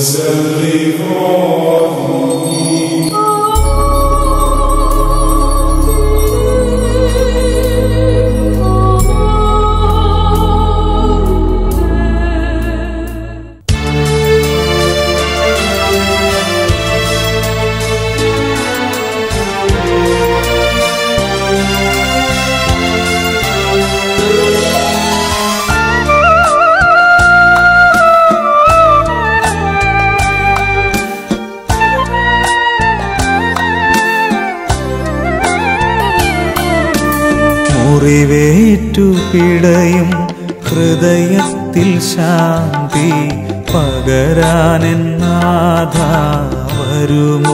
മുറിവേറ്റു പിടയും ഹൃദയത്തിൽ ശാന്തി പകരാനെന്നാഥ വരുമോ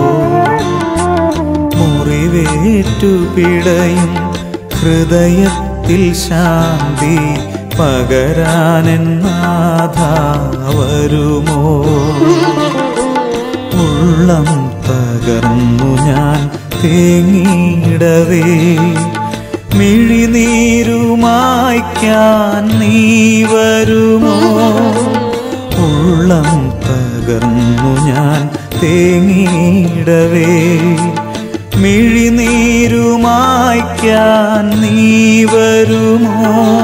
മുറിവേറ്റു പിടയും ഹൃദയത്തിൽ ശാന്തി പകരാനെന്നാഥ വരുമോ ഉള്ളം തകർന്നു ഞാൻ തേങ്ങിയിടവേ മിഴിനീരുമായ്ക്കാൻ നീ വരുമോ ഉള്ളം തകർന്നു ഞാൻ തേങ്ങിയിടവേ മിഴിനീരുമായ്ക്കാൻ നീ വരുമോ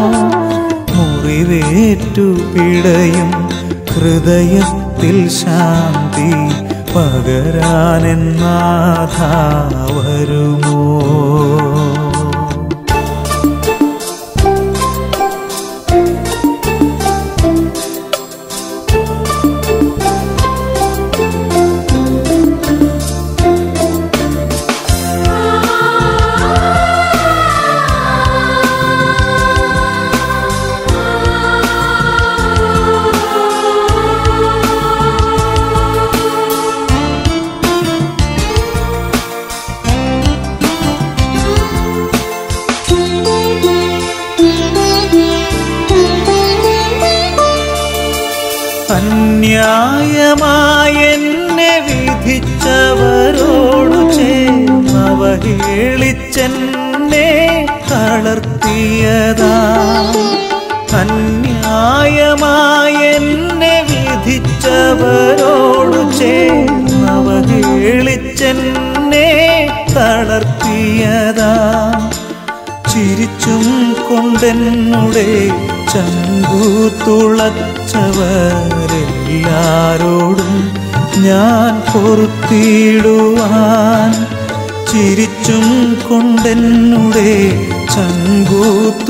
മുറിവേറ്റു പിടയും ഹൃദയത്തിൽ ശാന്തി പകരാനെന്നാഥ വരുമോ അന്യായമായെന്നെ വിധിച്ചവരോടു ചേർന്നവഹേളിച്ചെന്നെ തളർത്തിയതാ അന്യായമായെന്നെ വിധിച്ചവരോടു ചേർന്നവഹേളിച്ചെന്നെ തളർത്തിയതാ ചിരിച്ചും കൊണ്ടെന്നുടെ ചങ്കു തുളച്ചവരെല്ലാരോടും ഞാൻ പൊറുത്തിടുവാൻ ചിരിച്ചും കൊണ്ടെന്നുടെ ചങ്കു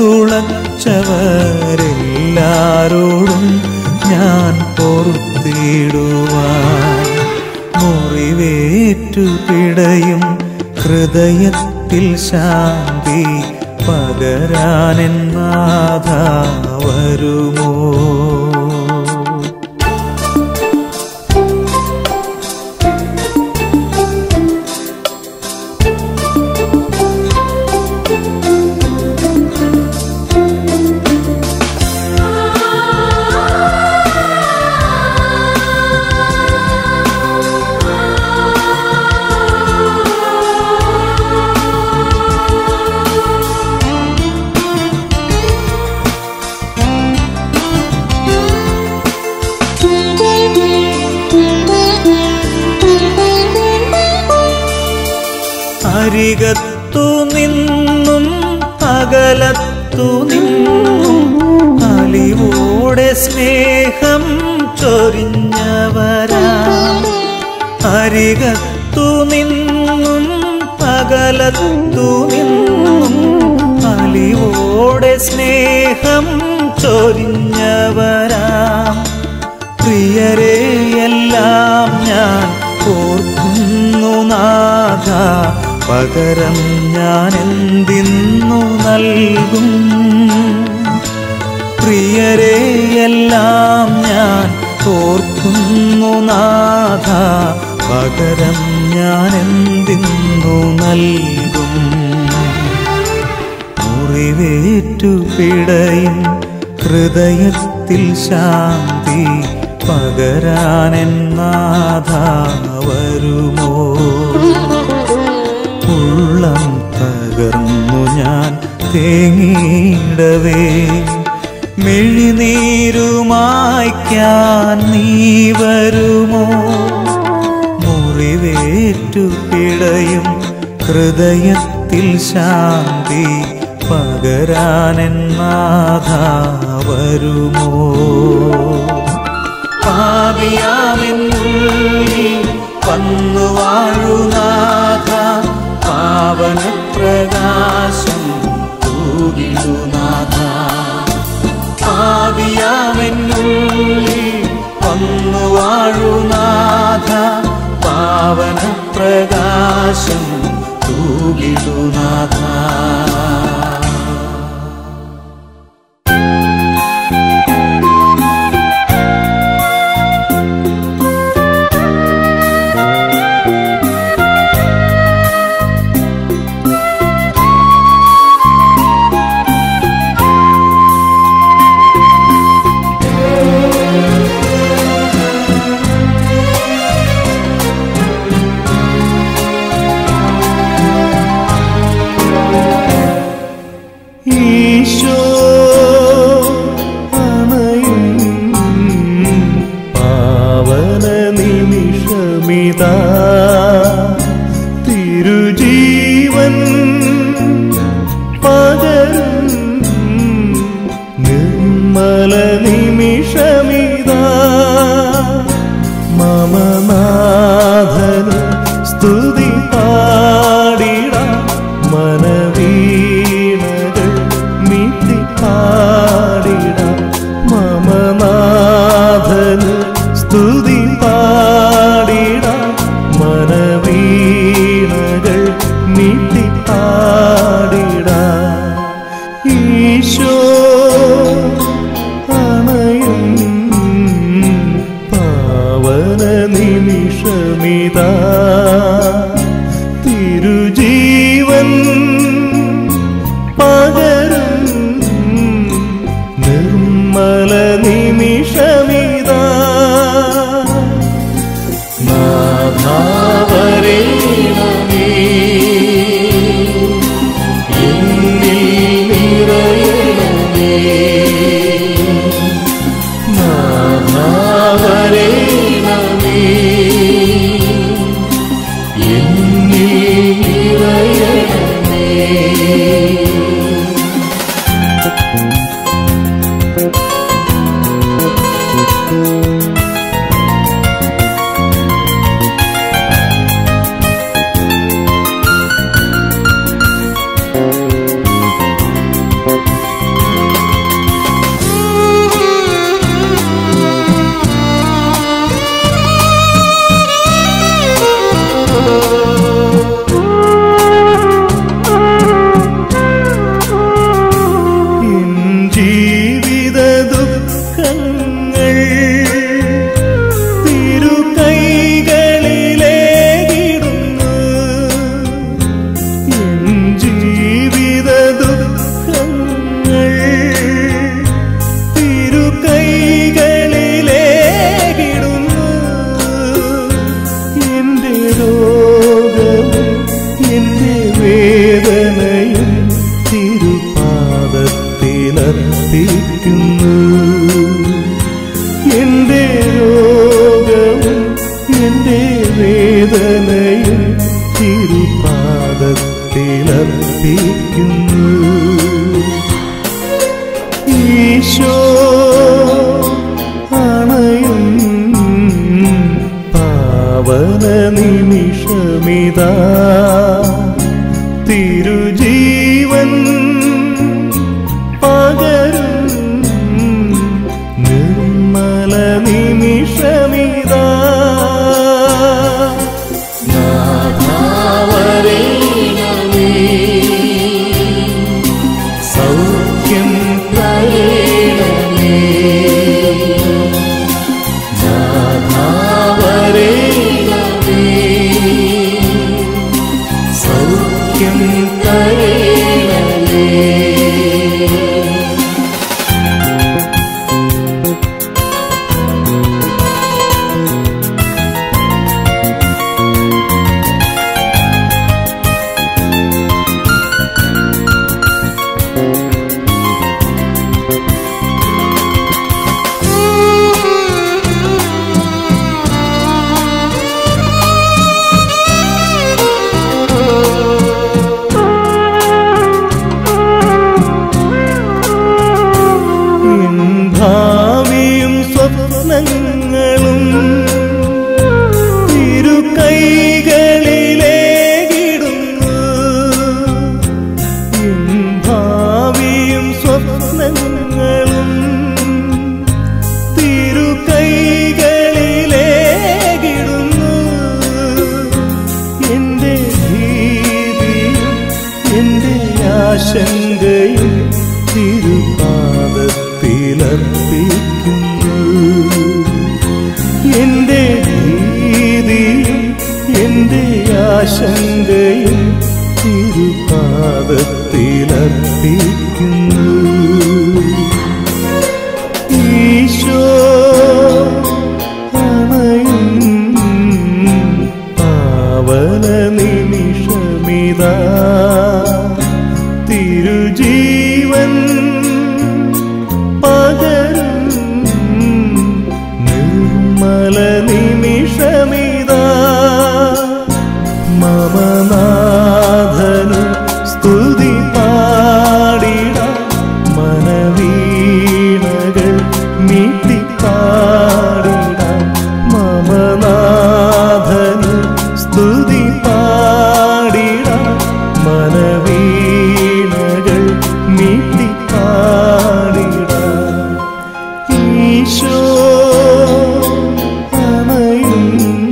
തുളച്ചവരെല്ലാരോടും ഞാൻ പൊറുത്തിടുവാൻ മുറിവേറ്റു പിടയും ഹൃദയത്തിൽ ശാന്തി പകരാനെന്നാഥ വരുമോ അരികത്തു നിന്നും അകലത്തു നിന്നും അലിവോടെ സ്നേഹം ചൊരിഞ്ഞവരാ അരികത്തു നിന്നും അകലത്തു നിന്നും അലിവോടെ സ്നേഹം ചൊരിഞ്ഞവരാ പ്രിയരെ എല്ലാം ഞാൻ ഓർക്കുന്നു നാഥ പകരം ഞാൻ എന്തിന്നു നൽകും പ്രിയരെ എല്ലാം ഞാൻ ഓർക്കുന്നു നാഥ പകരം ഞാൻ എന്തിന്നു നൽകും മുറിവേറ്റു പിടയും ഹൃദയത്തിൽ ശാന്തി പകരാനെന്നാഥ വരുമോ ഉള്ളം തകർന്നു ഞാൻ തേങ്ങിയിടവേ മിഴിനീരുമായ്ക്കാൻ നീ വരുമോ മുറിവേറ്റു പിടയും ഹൃദയത്തിൽ ശാന്തി പകരാനെന്നാഥ വരുമോ പാപിയാമെന്നുള്ളിൽ വന്നു വാഴുനാഥ പാവന പ്രകാശം തൂകിടുനാഥ പാപിയാമെന്നുള്ളിൽ വന്നു വാഴുനാഥ പാവന പ്രകാശം തൂകിടുനാഥ ഈശോ അണയും പാവന നിമിഷമിതാ തിരുജീവൻ പകരും നിർമ്മല നിമിഷമിതാ മമനാഥന് സ്തുതി പാടിട മനവീണകൾ മീട്ടി പാടിട മമനാഥന് സ്തുതി പാടിട മനവീണകൾ മീട്ടി പാടിട ഈശോ അണയും പാവന നിമിഷമിതാ തിരുജീവൻ പകരും നിർമ്മല നിമിഷമിതാ നാഥാവരേണമേ എന്നിൽ നിറയണമേ നാഥാവരേണമേ എന്നിൽ നിറയണമേ എൻ ജീവിത ദുഃഖങ്ങൾ തിരുകൈകളിലേകിടുന്നു എൻ ജീവിത ദുഃഖങ്ങൾ തിരുകൈകളിലേകിടുന്നു എന്റെ രോഗവും എന്റെ വേദനയും തിരുപാദത്തിലർപ്പിക്കുന്നു എന്റെ രോഗവും എന്റെ വേദനയും തിരുപാദത്തിലർപ്പിക്കുന്നു ഈശോ അണയും പാവന നിമിഷമിതാ തിരുജീവൻ പകരും നിർമ്മല നിമിഷമിതാ നാഥാവരേണമേ സൗഖ്യം തരേണമേ നാഥാവരേണമേ സൗഖ്യം തരേണമേ ആശങ്കയും തിരുപാദത്തിലർപ്പിക്കുന്നു ഈശോ അണയും പാവന നിമിഷമിതാ തിരുജീവൻ പകരും നിർമ്മല നിമിഷമിതാ മമനാഥനു സ്തുതി പാടിട മനവീണകൾ മീട്ടിപ്പാടിട മമനാഥനു സ്തുതി പാടിട മനവീണകൾ മീട്ടിപ്പാടിട ഈശോ അണയും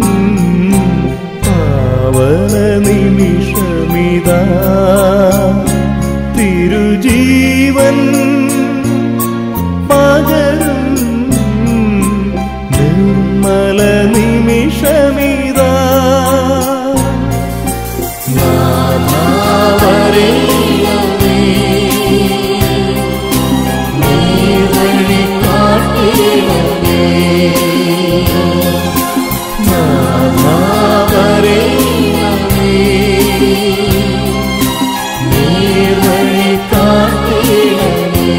പാവന നിമിഷമിതാ തിരുജീവൻ പകരും നിർമ്മല നിമിഷമിതാ നാഥാവരേ നീവഴി കാട്ടിടണേ നാഥാവരേ നീവഴി കാട്ടിടണേ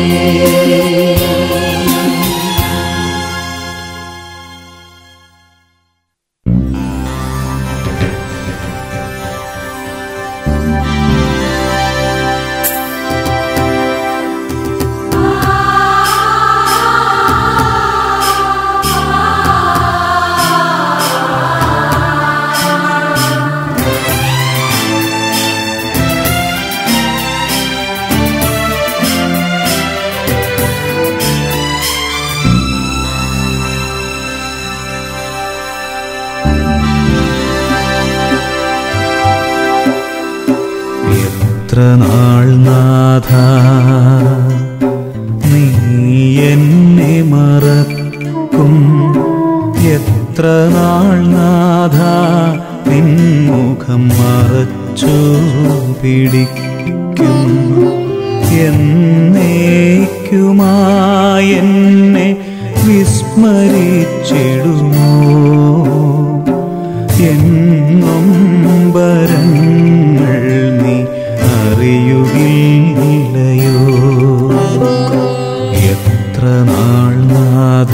എത്ര നാൾ നാഥ നീ എന്നെ മറക്കും എത്ര നാൾ നാഥ നിൻമുഖം മറച്ചു പിടിക്കും എന്നേക്കുമായെന്നെ വിസ്മരിച്ചിടുമോ എന്നും വരങ്ങൾ നീ അറിയുകയില്ലയോ എത്ര നാൾ നാഥ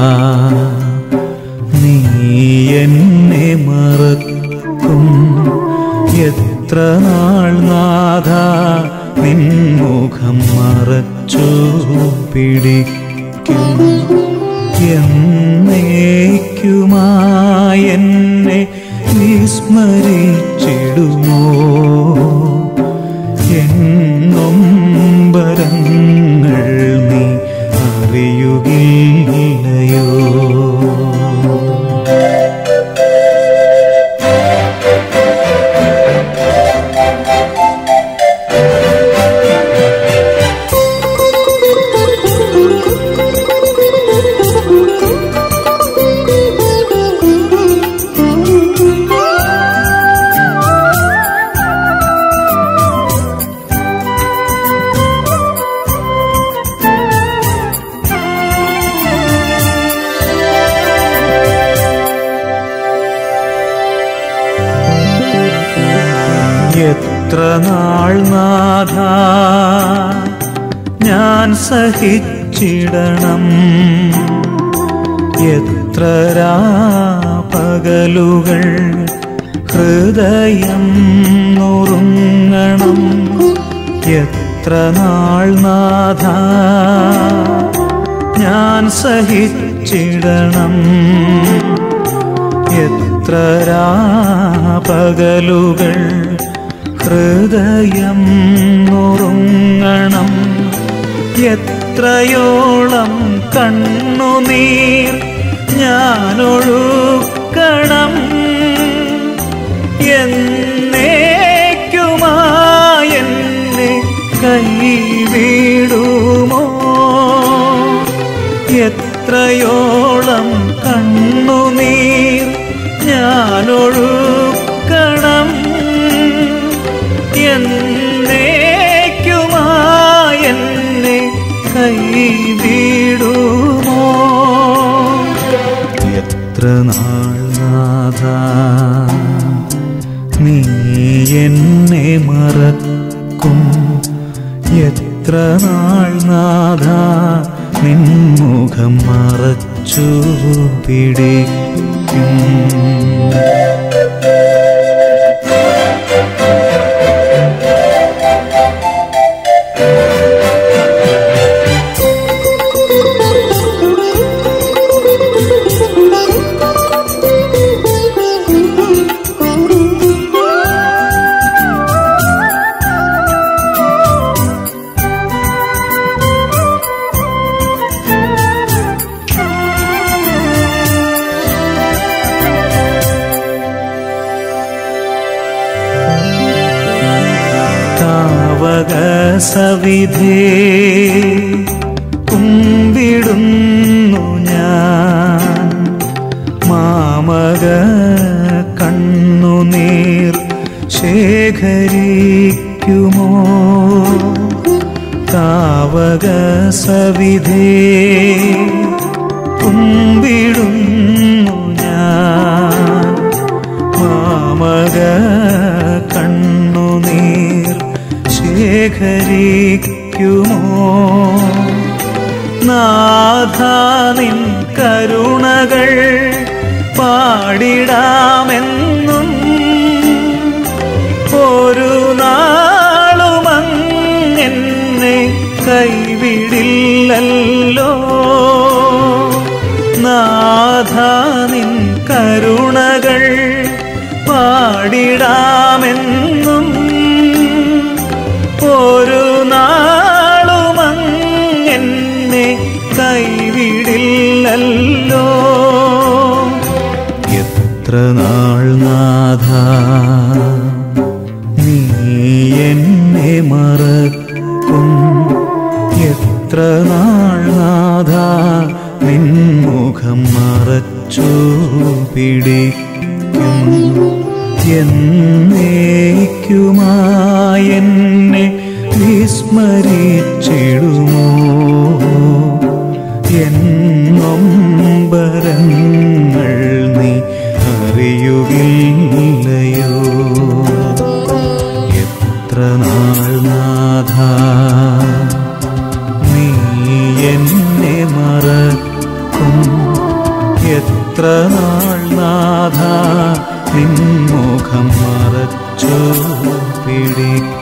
നീ എന്നെ മറക്കും എത്ര നാൾ നാഥ നിൻമുഖം മറച്ചു പിടിക്കും എന്നേക്കുമായെന്നെ വിസ്മരിച്ചിടുമോ എന്നും വരങ്ങൾ നീ അറിയുകയില്ലയോ എത്ര നാൾ നാഥ ഞാൻ സഹിച്ചിടണം എത്ര പകലുകൾ ഹൃദയം നുറുങ്ങണം എത്ര നാൾ നാഥ ഞാൻ സഹിച്ചിടണം എത്ര പകലുകൾ ഹൃദയം നുറുങ്ങണം എത്രയോളം കണ്ണുനീർ ഞാനൊഴുക്കണം എന്നേക്കുമായെന്നെ കൈവിടുമോ എത്രയോളം കണ്ണുനീർ ഞാനൊഴുക്കണം എത്ര നാൾ നാഥ നീ എന്നെ മറക്കും എത്ര നാൾ നാഥ നിൻമുഖം മറച്ചു പിടിക്കും താവക സവിധേ കുമ്പിടുന്നു ഞാൻ മാമക കണ്ണുനീർ ശേഖരിക്കുമോ താവക സവിധേ കുമ്പിടുന്നു ഞാൻ മാമക കണ്ണുനീർ ശേഖരിക്കുമോ നാഥ നിൻ കരുണകൾ പാടിടാമെന്നും ഒരു നാളുമങ്ങെന്നെ കൈവിടില്ലല്ലോ നാഥ നിൻ കരുണകൾ പാടിടാമെന്നും ഒരു നാളുമങ്ങെന്നെ കൈവിടില്ലല്ലോ എത്ര നാൾ നാഥ നീ എന്നെ മറക്കും എത്ര നാൾ നാഥ നിൻമുഖം മറച്ചു പിടിക്കും എന്നേക്കുമായെന്നെ വിസ്മരിച്ചിടുമോ എന്നൊമ്പരങ്ങൾ നീ അറിയുകില്ലയോ എത്ര നാൾ നാഥ നീ എന്നെ മറക്കും എത്ര നാൾ നാഥ നിൻമുഖം മറച്ചു പിടിക്കും